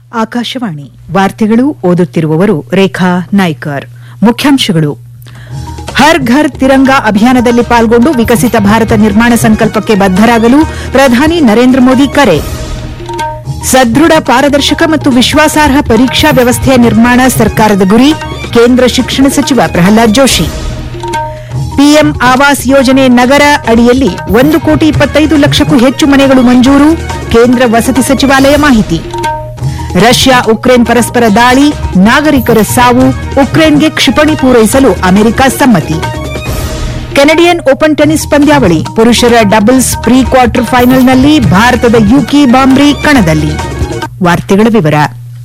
ಆಕಾಶವಾಣಿ ವಾರ್ತೆಗಳು ಓದುತ್ತಿರುವವರು ರೇಖಾ ನಾಯ್ಕರ್ ಮುಖ್ಯಾಂಶಗಳು ಹರ್ ಘರ್ ತಿರಂಗ ಅಭಿಯಾನದಲ್ಲಿ ಪಾಲ್ಗೊಂಡು ವಿಕಸಿತ ಭಾರತ ನಿರ್ಮಾಣ ಸಂಕಲ್ಪಕ್ಕೆ ಬದ್ದರಾಗಲು ಪ್ರಧಾನಿ ನರೇಂದ್ರ ಮೋದಿ ಕರೆ ಸದೃಢ ಪಾರದರ್ಶಕ ಮತ್ತು ವಿಶ್ವಾಸಾರ್ಹ ಪರೀಕ್ಷಾ ವ್ಯವಸ್ಥೆಯ ನಿರ್ಮಾಣ ಸರ್ಕಾರದ ಗುರಿ ಕೇಂದ್ರ ಶಿಕ್ಷಣ ಸಚಿವ ಪ್ರಹ್ಲಾದ್ ಜೋಶಿ ಪಿಎಂ ಆವಾಸ್ ಯೋಜನೆ ನಗರ ಅಡಿಯಲ್ಲಿ ಒಂದು ಕೋಟಿ ಇಪ್ಪತ್ತೈದು ಲಕ್ಷಕ್ಕೂ ಹೆಚ್ಚು ಮನೆಗಳು ಮಂಜೂರು ಕೇಂದ್ರ ವಸತಿ ಸಚಿವಾಲಯ ಮಾಹಿತಿ ರಷ್ಯಾ ಉಕ್ರೇನ್ ಪರಸ್ಪರ ದಾಳಿ ನಾಗರಿಕರ ಸಾವು ಉಕ್ರೇನ್ಗೆ ಕ್ಷಿಪಣಿ ಪೂರೈಸಲು ಅಮೆರಿಕ ಸಮ್ಮತಿ ಕೆನಡಿಯನ್ ಓಪನ್ ಟೆನಿಸ್ ಪಂದ್ಯಾವಳಿ ಪುರುಷರ ಡಬಲ್ಸ್ ಪ್ರೀ ಕ್ವಾರ್ಟರ್ ಫೈನಲ್ನಲ್ಲಿ ಭಾರತದ ಯುಕಿ ಬಾಂಬ್ರಿ ಕಣದಲ್ಲಿ ವಾರ್ತೆಗಳ ವಿವರ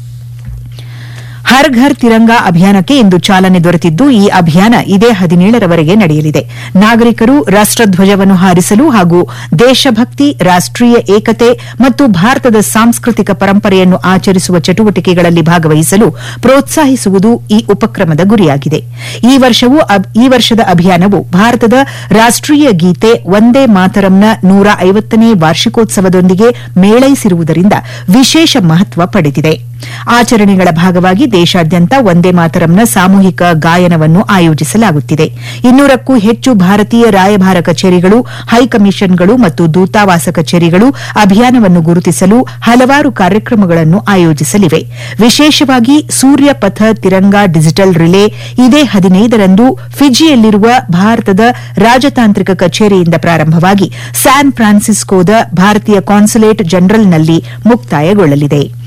ಹರ್ ಘರ್ ತಿರಂಗ ಅಭಿಯಾನಕ್ಕೆ ಇಂದು ಚಾಲನೆ ದೊರೆತಿದ್ದು ಈ ಅಭಿಯಾನ ಇದೇ ಹದಿನೇಳರವರೆಗೆ ನಡೆಯಲಿದೆ ನಾಗರಿಕರು ರಾಷ್ಟಧ್ವಜವನ್ನು ಹಾರಿಸಲು ಹಾಗೂ ದೇಶಭಕ್ತಿ ರಾಷ್ಟೀಯ ಏಕತೆ ಮತ್ತು ಭಾರತದ ಸಾಂಸ್ಕೃತಿಕ ಪರಂಪರೆಯನ್ನು ಆಚರಿಸುವ ಚಟುವಟಿಕೆಗಳಲ್ಲಿ ಭಾಗವಹಿಸಲು ಪ್ರೋತ್ಸಾಹಿಸುವುದು ಈ ಉಪಕ್ರಮದ ಗುರಿಯಾಗಿದೆ ಈ ವರ್ಷವೂ ಅಬ್- ಈ ವರ್ಷದ ಅಭಿಯಾನವು ಭಾರತದ ರಾಷ್ಟೀಯ ಗೀತೆ ವಂದೇ ಮಾತರಂನ ನೂರ ಐವತ್ತನೇ ವಾರ್ಷಿಕೋತ್ಸವದೊಂದಿಗೆ ಮೇಳೈಸಿರುವುದರಿಂದ ವಿಶೇಷ ಮಹತ್ವ ಪಡೆದಿದೆ ಆಚರಣೆಗಳ ಭಾಗವಾಗಿ ದೇಶಾದ್ಯಂತ ವಂದೇ ಮಾತರಂನ ಸಾಮೂಹಿಕ ಗಾಯನವನ್ನು ಆಯೋಜಿಸಲಾಗುತ್ತಿದೆ ಇನ್ನೂರಕ್ಕೂ ಹೆಚ್ಚು ಭಾರತೀಯ ರಾಯಭಾರ ಕಚೇರಿಗಳು ಹೈಕಮಿಷನ್ಗಳು ಮತ್ತು ದೂತಾವಾಸ ಕಚೇರಿಗಳು ಅಭಿಯಾನವನ್ನು ಗುರುತಿಸಲು ಹಲವಾರು ಕಾರ್ಯಕ್ರಮಗಳನ್ನು ಆಯೋಜಿಸಲಿವೆ ವಿಶೇಷವಾಗಿ ಸೂರ್ಯ ಪಥ ತಿರಂಗ ಡಿಜಿಟಲ್ ರಿಲೇ ಇದೇ ಹದಿನೈದರಂದು ಫಿಜಿಯಲ್ಲಿರುವ ಭಾರತದ ರಾಜತಾಂತ್ರಿಕ ಕಚೇರಿಯಿಂದ ಪ್ರಾರಂಭವಾಗಿ ಸ್ಯಾನ್ ಫ್ರಾನ್ಸಿಸ್ಕೋದ ಭಾರತೀಯ ಕಾನ್ಸುಲೇಟ್ ಜನರಲ್ನಲ್ಲಿ ಮುಕ್ತಾಯಗೊಳ್ಳಲಿದೆ